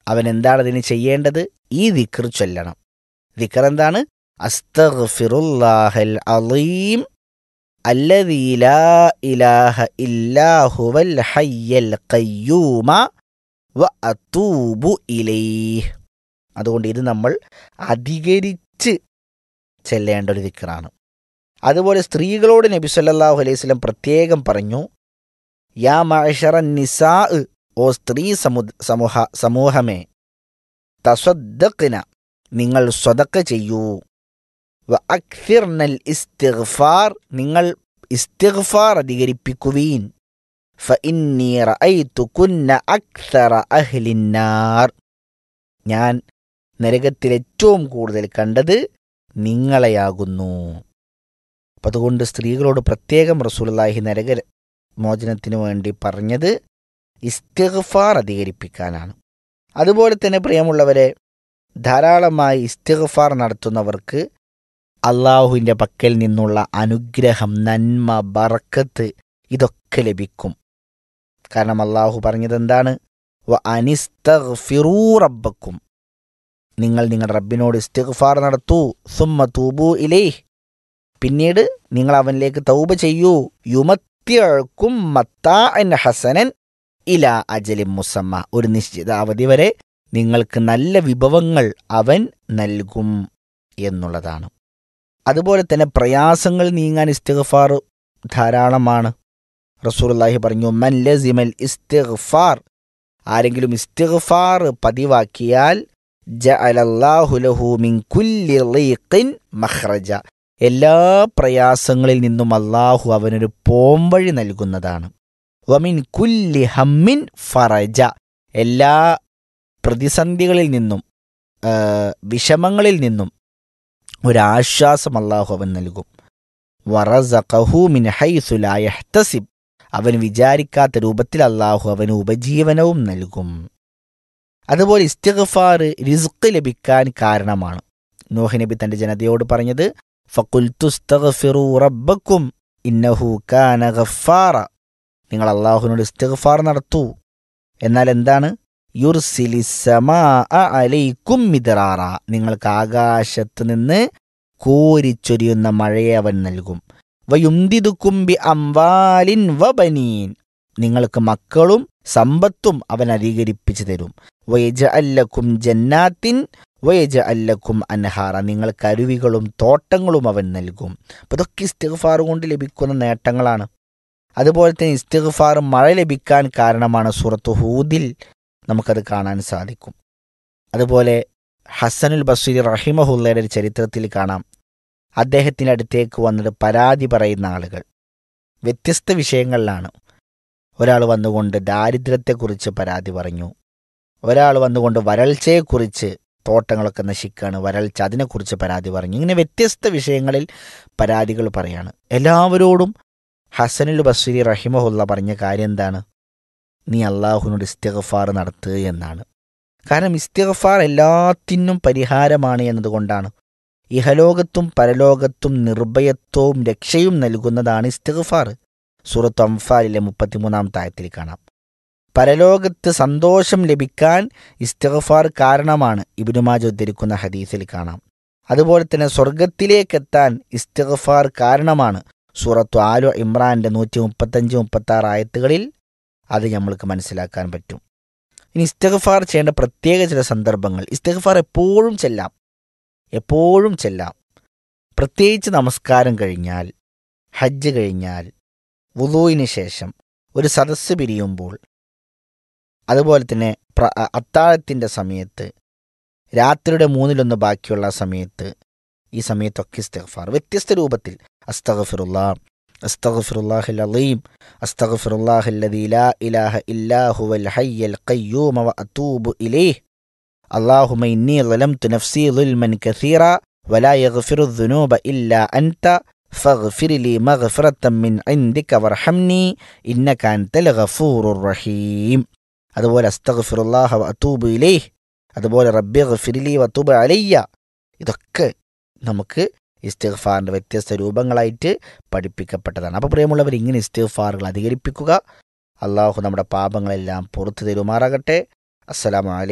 അവൻ എന്താണ് അതിന് ചെയ്യേണ്ടത് ഈ ദിക്ർ ചൊല്ലണം ദിക്ർ എന്താണ് അസ്തഗ്ഫിറുല്ലാഹൽ അലീം അല്ലദീ ലാ ഇലാഹ ഇല്ലാ ഹുവൽ ഹയ്യൽ ഖയ്യൂമ വ അത്തൂബു ഇലൈഹ് അതുകൊണ്ട് ഇത് നമ്മൾ അധികരിച്ച് ചെല്ലേണ്ട ഒരു ദിക്റാണ് അതുപോലെ സ്ത്രീകളോട് നബി സല്ലല്ലാഹു അലൈഹി വസല്ലം പ്രത്യേകം പറഞ്ഞു യാ മഅശറ നിസാ ഓ സ്ത്രീ സമു സമൂഹ സമൂഹമേ തസദ്ദഖ്ന നിങ്ങൾ സ്വതക്ക ചെയ്യൂ വ അക്ഫിർനൽ ഇസ്തിഗ്ഫാർ നിങ്ങൾ ഇസ്തിഗ്ഫാർ അധികരിപ്പിക്കുവീൻ ഫഇന്നി റഅയ്തുകുന്ന അക്സറ അഹ്ലിന്നാർ ഞാൻ നരകത്തിൽ ഏറ്റവും കൂടുതൽ കണ്ടത് നിങ്ങളെയാകുന്നു അപ്പം അതുകൊണ്ട് സ്ത്രീകളോട് പ്രത്യേകം റസൂലുള്ളാഹി നരക മോചനത്തിനു വേണ്ടി പറഞ്ഞത് ഇസ്തിഗ്ഫാർ അധികരിപ്പിക്കാനാണ് അതുപോലെ തന്നെ പ്രിയമുള്ളവരെ ധാരാളമായി ഇസ്തിഗ്ഫാർ നടത്തുന്നവർക്ക് അള്ളാഹുവിൻ്റെ പക്കൽ നിന്നുള്ള അനുഗ്രഹം നന്മ ബറക്കത്ത് ഇതൊക്കെ ലഭിക്കും കാരണം അള്ളാഹു പറഞ്ഞത് എന്താണ് വ അനിസ്തഗ്ഫിറൂ റബ്ബക്കും നിങ്ങൾ നിങ്ങളുടെ റബ്ബിനോട് ഇസ്തിഗ്ഫാർ നടത്തൂ സുമ്മ തൂബു ഇലേഹ് പിന്നീട് നിങ്ങൾ അവനിലേക്ക് തൗബ ചെയ്യൂ യുമത്യഴക്കും മത്താ ഹസനൻ ഇല അജലിം മുസമ്മ ഒരു നിശ്ചിത അവധി വരെ നിങ്ങൾക്ക് നല്ല വിഭവങ്ങൾ അവൻ നൽകും എന്നുള്ളതാണ് അതുപോലെ തന്നെ പ്രയാസങ്ങൾ നീങ്ങാൻ ഇസ്തിഗ്ഫാർ ധാരാളമാണ് റസൂലുള്ളാഹി പറഞ്ഞു മൻ ലസിമൽ ഇസ്തിഗ്ഫാർ ആരെങ്കിലും ഇസ്തിഗ്ഫാർ പതിവാക്കിയാൽ ജഅലല്ലാഹു ലഹു മിൻ കുല്ലി ളീഖിൻ മഖ്റജ എല്ലാ പ്രയാസങ്ങളിൽ നിന്നും അള്ളാഹു അവനൊരു പോംവഴി നൽകുന്നതാണ് വമിൻ കുല്ലി ഹമ്മിൻ ഫറജ എല്ലാ പ്രതിസന്ധികളിൽ നിന്നും ആ, വിഷമങ്ങളിൽ നിന്നും ഒരാശ്വാസം അള്ളാഹു അവൻ നൽകും വറസഖഹു മിൻ ഹൈസു ലാ യഹ്തസിബ് അവൻ വിചാരിക്കാത്ത രൂപത്തിൽ അള്ളാഹു അവന് ഉപജീവനവും നൽകും അതുപോലെ ഇസ്തിഗ്ഫാർ റിസ്ക് ലഭിക്കാൻ കാരണമാണ് നോഹ് നബി തന്റെ ജനതയോട് പറഞ്ഞത് ഫക്കുൽത്തുസ്തഗ്ഫിറു റബ്ബക്കും ഇന്നഹു കാന ഗഫാറ നിങ്ങൾ അള്ളാഹുവിനോട് ഇസ്തിഗ്ഫാർ നടത്തൂ എന്നാൽ എന്താണ് യുർസിലിസമാ അലൈക്കും മിദറാറ നിങ്ങൾക്ക് ആകാശത്ത് നിന്ന് കോരിച്ചൊരിയുന്ന മഴയെ അവൻ നൽകും വയുന്തിതുക്കും ബി അംവാലിൻ വബനീൻ നിങ്ങൾക്ക് മക്കളും സമ്പത്തും അവൻ അധികരിപ്പിച്ചു തരും വയജ അല്ലക്കും ജന്നാത്തിൻ വയജ അല്ലക്കും അൻഹാറ നിങ്ങൾക്ക് അരുവികളും തോട്ടങ്ങളും അവൻ നൽകും അപ്പോൾ ഇതൊക്കെ ഇസ്തിഗ്ഫാർ കൊണ്ട് ലഭിക്കുന്ന നേട്ടങ്ങളാണ് അതുപോലെ തന്നെ ഇസ്തിഗ്ഫാർ മഴ ലഭിക്കാൻ കാരണമാണ് സൂറത്ത് ഹൂദിൽ നമുക്കത് കാണാൻ സാധിക്കും അതുപോലെ ഹസനുൽ ബസീർ റഹിമഹുല്ലയുടെ ഒരു ചരിത്രത്തിൽ കാണാം അദ്ദേഹത്തിൻ്റെ അടുത്തേക്ക് വന്നത് പരാതി പറയുന്ന ആളുകൾ വ്യത്യസ്ത വിഷയങ്ങളിലാണ് ഒരാൾ വന്നുകൊണ്ട് ദാരിദ്ര്യത്തെക്കുറിച്ച് പരാതി പറഞ്ഞു ഒരാൾ വന്നുകൊണ്ട് വരൾച്ചയെക്കുറിച്ച് തോട്ടങ്ങളൊക്കെ നശിക്കുകയാണ് വരൾച്ച അതിനെക്കുറിച്ച് പരാതി പറഞ്ഞു ഇങ്ങനെ വ്യത്യസ്ത വിഷയങ്ങളിൽ പരാതികൾ പറയാണ് എല്ലാവരോടും ഹസനുൽ ബസ്രി റഹിമഹുല്ല പറഞ്ഞ കാര്യം എന്താണ് നീ അള്ളാഹുവിനോട് ഇസ്തിഗ്ഫാർ നടത്തുക എന്നാണ് കാരണം ഇസ്തിഗ്ഫാർ എല്ലാത്തിനും പരിഹാരമാണ് എന്നതുകൊണ്ടാണ് ഇഹലോകത്തും പരലോകത്തും നിർഭയത്വവും രക്ഷയും നൽകുന്നതാണ് ഇസ്തിഗ്ഫാർ സൂറത്ത് അംഫാലിലെ മുപ്പത്തിമൂന്നാം തായത്തിൽ കാണാം പരലോകത്ത് സന്തോഷം ലഭിക്കാൻ ഇസ്തിഗ്ഫാർ കാരണമാണ് ഇബിനുമാജ് ഉദ്ധരിക്കുന്ന ഹദീസിൽ കാണാം അതുപോലെ തന്നെ സ്വർഗത്തിലേക്കെത്താൻ ഇസ്തിഗ്ഫാർ കാരണമാണ് സൂറത്തു ആലു ഇമ്രാന്റെ നൂറ്റി മുപ്പത്തഞ്ച് മുപ്പത്തി ആറ് ആയത്തുകളിൽ അത് നമ്മൾക്ക് മനസ്സിലാക്കാൻ പറ്റും ഇനി ഇസ്തിഗ്ഫാർ ചെയ്യേണ്ട പ്രത്യേക ചില സന്ദർഭങ്ങൾ ഇസ്തിഗ്ഫാർ എപ്പോഴും ചെല്ലാം എപ്പോഴും ചെല്ലാം പ്രത്യേകിച്ച് നമസ്കാരം കഴിഞ്ഞാൽ ഹജ്ജ് കഴിഞ്ഞാൽ വുളൂയിന് ശേഷം ഒരു സദസ്സ് പിരിയുമ്പോൾ അതുപോലെ തന്നെ പ്ര അത്താഴത്തിൻ്റെ സമയത്ത് രാത്രിയുടെ മൂന്നിലൊന്ന് ബാക്കിയുള്ള സമയത്ത് ഈ സമയത്തൊക്കെ ഇസ്തിഗ്ഫാർ വ്യത്യസ്ത രൂപത്തിൽ അസ്തഗ്ഫിറുല്ലാ അസ്തഗ്ഫിറുല്ലാഹിൽ അലീം അസ്തഗ്ഫിറുല്ലാഹില്ലദീ ലാ ഇലാഹ ഇല്ലാ ഹുവൽ ഹയ്യൽ ഖയ്യൂമ വ അതൂബു ഇലൈഹ് اللهم إني ظلمت نفسي ظلما كثيرا ولا يغفر الذنوب إلا أنت فاغفر لي مغفرة من عندك وارحمني إنك أنت الغفور الرحيم അതുപോലെ അസ്തഗ്ഫിറുല്ലാഹ വ അതൂബു ഇലൈഹ് അതുപോലെ റബ്ബി ഗഫിരിലി വത്തൂബ് അലയ്യ ഇതൊക്കെ നമുക്ക് ഇസ്തിഗ്ഫാറിൻ്റെ വ്യത്യസ്ത രൂപങ്ങളായിട്ട് പഠിപ്പിക്കപ്പെട്ടതാണ് അപ്പോൾ പ്രിയമുള്ളവർ ഇങ്ങനെ ഇസ്തിഗ്ഫാറുകൾ അധികരിപ്പിക്കുക അള്ളാഹു നമ്മുടെ പാപങ്ങളെല്ലാം പുറത്തു തരുമാറാകട്ടെ അസ്സലാമു അലൈക്കും